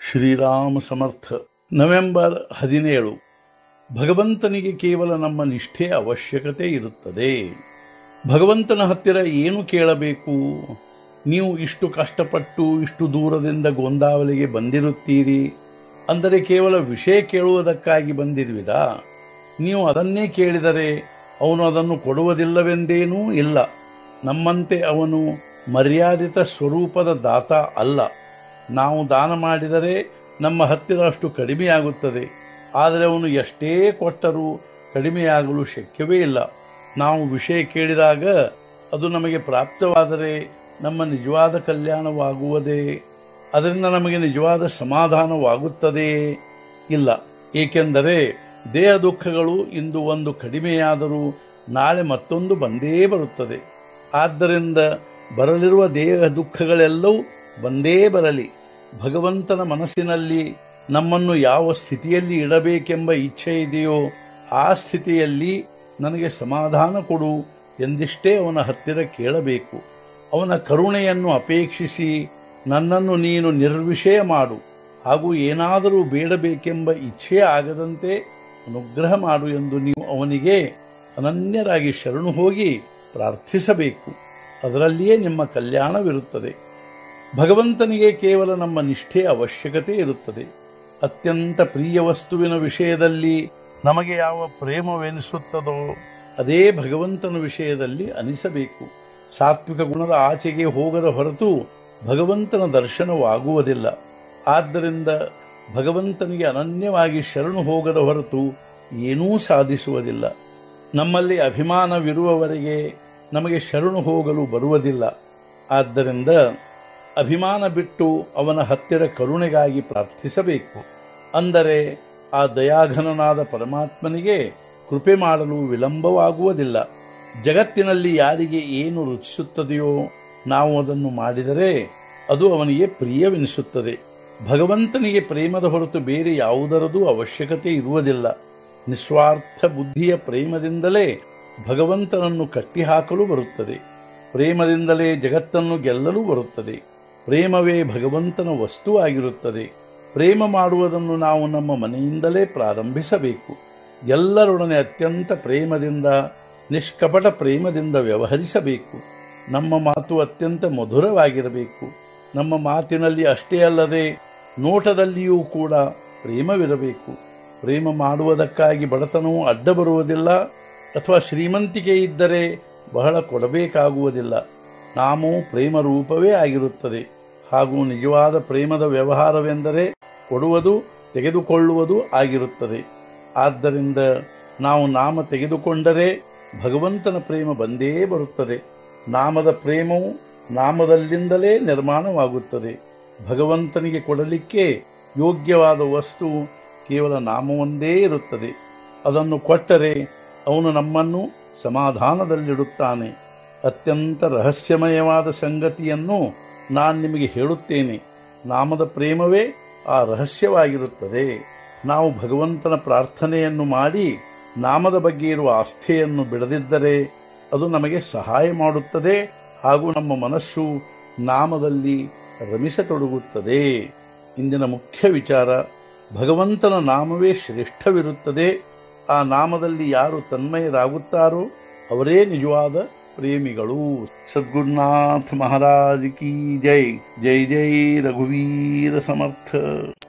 ಶ್ರೀರಾಮ ಸಮರ್ಥ November ಹದಿನೇಳು ಭಗವಂತನಿಗೆ ಕೇವಲ ನಮ್ಮ ನಿಷ್ಠೆ ಅವಶ್ಯಕತೆ ಇರುತ್ತದೆ ಭಗವಂತನ ಹತ್ತಿರ ಏನು ಕೇಳಬೇಕು ನೀವು ಇಷ್ಟು ಕಷ್ಟಪಟ್ಟು ಇಷ್ಟು ದೂರದಿಂದ ಗೊಂದಾವಲಿಗೆ ಬಂದಿರುತ್ತೀರಿ ಅಂದರೆ ಕೇವಲ ವಿಷಯ ಕೇಳುವುದಕ್ಕಾಗಿ ಬಂದಿರುವಿರಾ ನೀವು ಅದನ್ನೇ ಕೇಳಿದರೆ ಅವನು ಅದನ್ನು ಕೊಡುವುದಿಲ್ಲವೆಂದೇನೂ ಇಲ್ಲ ನಮ್ಮಂತೆ ಅವನು ಮರ್ಯಾದಿತ ಸ್ವರೂಪದ ದಾತ ಅಲ್ಲ ನಾವು ದಾನ ಮಾಡಿದರೆ ನಮ್ಮ ಹತ್ತಿರ ಅಷ್ಟು ಕಡಿಮೆಯಾಗುತ್ತದೆ ಆದರೆ ಅವನು ಎಷ್ಟೇ ಕೊಟ್ಟರೂ ಕಡಿಮೆಯಾಗಲು ಶಕ್ಯವೇ ಇಲ್ಲ ನಾವು ವಿಷಯ ಕೇಳಿದಾಗ ಅದು ನಮಗೆ ಪ್ರಾಪ್ತವಾದರೆ ನಮ್ಮ ನಿಜವಾದ ಕಲ್ಯಾಣವಾಗುವುದೇ ಅದರಿಂದ ನಮಗೆ ನಿಜವಾದ ಸಮಾಧಾನವಾಗುತ್ತದೆ ಇಲ್ಲ ಏಕೆಂದರೆ ದೇಹ ದುಃಖಗಳು ಇಂದು ಒಂದು ಕಡಿಮೆಯಾದರೂ ನಾಳೆ ಮತ್ತೊಂದು ಬಂದೇ ಬರುತ್ತದೆ ಆದ್ದರಿಂದ ಬರಲಿರುವ ದೇಹ ದುಃಖಗಳೆಲ್ಲವೂ ಬಂದೇ ಬರಲಿ ಭಗವಂತನ ಮನಸ್ಸಿನಲ್ಲಿ ನಮ್ಮನ್ನು ಯಾವ ಸ್ಥಿತಿಯಲ್ಲಿ ಇಡಬೇಕೆಂಬ ಇಚ್ಛೆ ಇದೆಯೋ ಆ ಸ್ಥಿತಿಯಲ್ಲಿ ನನಗೆ ಸಮಾಧಾನ ಕೊಡು ಎಂದಿಷ್ಟೇ ಅವನ ಹತ್ತಿರ ಕೇಳಬೇಕು ಅವನ ಕರುಣೆಯನ್ನು ಅಪೇಕ್ಷಿಸಿ ನನ್ನನ್ನು ನೀನು ನಿರ್ವಿಷಯ ಮಾಡು ಹಾಗೂ ಏನಾದರೂ ಬೇಡಬೇಕೆಂಬ ಇಚ್ಛೆ ಆಗದಂತೆ ಅನುಗ್ರಹ ಮಾಡು ಎಂದು ನೀವು ಅವನಿಗೆ ಅನನ್ಯರಾಗಿ ಶರಣು ಹೋಗಿ ಪ್ರಾರ್ಥಿಸಬೇಕು ಅದರಲ್ಲಿಯೇ ನಿಮ್ಮ ಕಲ್ಯಾಣವಿರುತ್ತದೆ ಭಗವಂತನಿಗೆ ಕೇವಲ ನಮ್ಮ ನಿಷ್ಠೆ ಅವಶ್ಯಕತೆ ಇರುತ್ತದೆ ಅತ್ಯಂತ ಪ್ರಿಯ ವಸ್ತುವಿನ ವಿಷಯದಲ್ಲಿ ನಮಗೆ ಯಾವ ಪ್ರೇಮವೆನಿಸುತ್ತದೋ ಅದೇ ಭಗವಂತನ ವಿಷಯದಲ್ಲಿ ಅನಿಸಬೇಕು ಸಾತ್ವಿಕ ಗುಣದ ಆಚೆಗೆ ಹೋಗದ ಹೊರತು ಭಗವಂತನ ದರ್ಶನವಾಗುವುದಿಲ್ಲ ಆದ್ದರಿಂದ ಭಗವಂತನಿಗೆ ಅನನ್ಯವಾಗಿ ಶರಣು ಹೋಗದ ಹೊರತು ಏನೂ ಸಾಧಿಸುವುದಿಲ್ಲ ನಮ್ಮಲ್ಲಿ ಅಭಿಮಾನವಿರುವವರೆಗೆ ನಮಗೆ ಶರಣು ಹೋಗಲು ಬರುವುದಿಲ್ಲ ಆದ್ದರಿಂದ ಅಭಿಮಾನ ಬಿಟ್ಟು ಅವನ ಹತ್ತಿರ ಕರುಣೆಗಾಗಿ ಪ್ರಾರ್ಥಿಸಬೇಕು ಅಂದರೆ ಆ ದಯಾಘನನಾದ ಪರಮಾತ್ಮನಿಗೆ ಕೃಪೆ ಮಾಡಲು ವಿಳಂಬವಾಗುವುದಿಲ್ಲ ಜಗತ್ತಿನಲ್ಲಿ ಯಾರಿಗೆ ಏನು ರುಚಿಸುತ್ತದೆಯೋ ನಾವು ಅದನ್ನು ಮಾಡಿದರೆ ಅದು ಅವನಿಗೆ ಪ್ರಿಯವೆನಿಸುತ್ತದೆ ಭಗವಂತನಿಗೆ ಪ್ರೇಮದ ಹೊರತು ಬೇರೆ ಯಾವುದರದೂ ಅವಶ್ಯಕತೆ ಇರುವುದಿಲ್ಲ ನಿಸ್ವಾರ್ಥ ಬುದ್ಧಿಯ ಪ್ರೇಮದಿಂದಲೇ ಭಗವಂತನನ್ನು ಕಟ್ಟಿಹಾಕಲು ಬರುತ್ತದೆ ಪ್ರೇಮದಿಂದಲೇ ಜಗತ್ತನ್ನು ಗೆಲ್ಲಲು ಬರುತ್ತದೆ ಪ್ರೇಮವೇ ಭಗವಂತನ ವಸ್ತುವಾಗಿರುತ್ತದೆ ಪ್ರೇಮ ಮಾಡುವುದನ್ನು ನಾವು ನಮ್ಮ ಮನೆಯಿಂದಲೇ ಪ್ರಾರಂಭಿಸಬೇಕು ಎಲ್ಲರೊಡನೆ ಅತ್ಯಂತ ಪ್ರೇಮದಿಂದ ನಿಷ್ಕಪಟ ಪ್ರೇಮದಿಂದ ವ್ಯವಹರಿಸಬೇಕು ನಮ್ಮ ಮಾತು ಅತ್ಯಂತ ಮಧುರವಾಗಿರಬೇಕು ನಮ್ಮ ಮಾತಿನಲ್ಲಿ ಅಷ್ಟೇ ಅಲ್ಲದೆ ನೋಟದಲ್ಲಿಯೂ ಕೂಡ ಪ್ರೇಮವಿರಬೇಕು ಪ್ರೇಮ ಮಾಡುವುದಕ್ಕಾಗಿ ಬಡತನವು ಅಡ್ಡ ಬರುವುದಿಲ್ಲ ಅಥವಾ ಶ್ರೀಮಂತಿಕೆ ಇದ್ದರೆ ಬಹಳ ಕೊಡಬೇಕಾಗುವುದಿಲ್ಲ ನಾಮೂ ಪ್ರೇಮ ರೂಪವೇ ಆಗಿರುತ್ತದೆ ಹಾಗೂ ನಿಜವಾದ ಪ್ರೇಮದ ವ್ಯವಹಾರವೆಂದರೆ ಕೊಡುವುದು ತೆಗೆದುಕೊಳ್ಳುವುದು ಆಗಿರುತ್ತದೆ ಆದ್ದರಿಂದ ನಾವು ನಾಮ ತೆಗೆದುಕೊಂಡರೆ ಭಗವಂತನ ಪ್ರೇಮ ಬಂದೇ ಬರುತ್ತದೆ ನಾಮದ ಪ್ರೇಮವು ನಾಮದಲ್ಲಿಂದಲೇ ನಿರ್ಮಾಣವಾಗುತ್ತದೆ ಭಗವಂತನಿಗೆ ಕೊಡಲಿಕ್ಕೆ ಯೋಗ್ಯವಾದ ವಸ್ತು ಕೇವಲ ನಾಮವೊಂದೇ ಇರುತ್ತದೆ ಅದನ್ನು ಕೊಟ್ಟರೆ ಅವನು ನಮ್ಮನ್ನು ಸಮಾಧಾನದಲ್ಲಿಡುತ್ತಾನೆ ಅತ್ಯಂತ ರಹಸ್ಯಮಯವಾದ ಸಂಗತಿಯನ್ನು ನಾನು ನಿಮಗೆ ಹೇಳುತ್ತೇನೆ ನಾಮದ ಪ್ರೇಮವೇ ಆ ರಹಸ್ಯವಾಗಿರುತ್ತದೆ ನಾವು ಭಗವಂತನ ಪ್ರಾರ್ಥನೆಯನ್ನು ಮಾಡಿ ನಾಮದ ಬಗ್ಗೆ ಇರುವ ಆಸ್ಥೆಯನ್ನು ಬಿಡದಿದ್ದರೆ ಅದು ನಮಗೆ ಸಹಾಯ ಮಾಡುತ್ತದೆ ಹಾಗೂ ನಮ್ಮ ಮನಸ್ಸು ನಾಮದಲ್ಲಿ ರಮಿಸತೊಡಗುತ್ತದೆ ಇಂದಿನ ಮುಖ್ಯ ವಿಚಾರ ಭಗವಂತನ ನಾಮವೇ ಶ್ರೇಷ್ಠವಿರುತ್ತದೆ ಆ ನಾಮದಲ್ಲಿ ಯಾರು ತನ್ಮಯರಾಗುತ್ತಾರೋ ಅವರೇ ನಿಜವಾದ ಪ್ರೇಮಿಗಳು ಸದ್ಗುರುನಾಥ ಮಹಾರಾಜ್ ಕಿ ಜೈ ಜೈ ಜೈ ರಘುವೀರ ಸಮರ್ಥ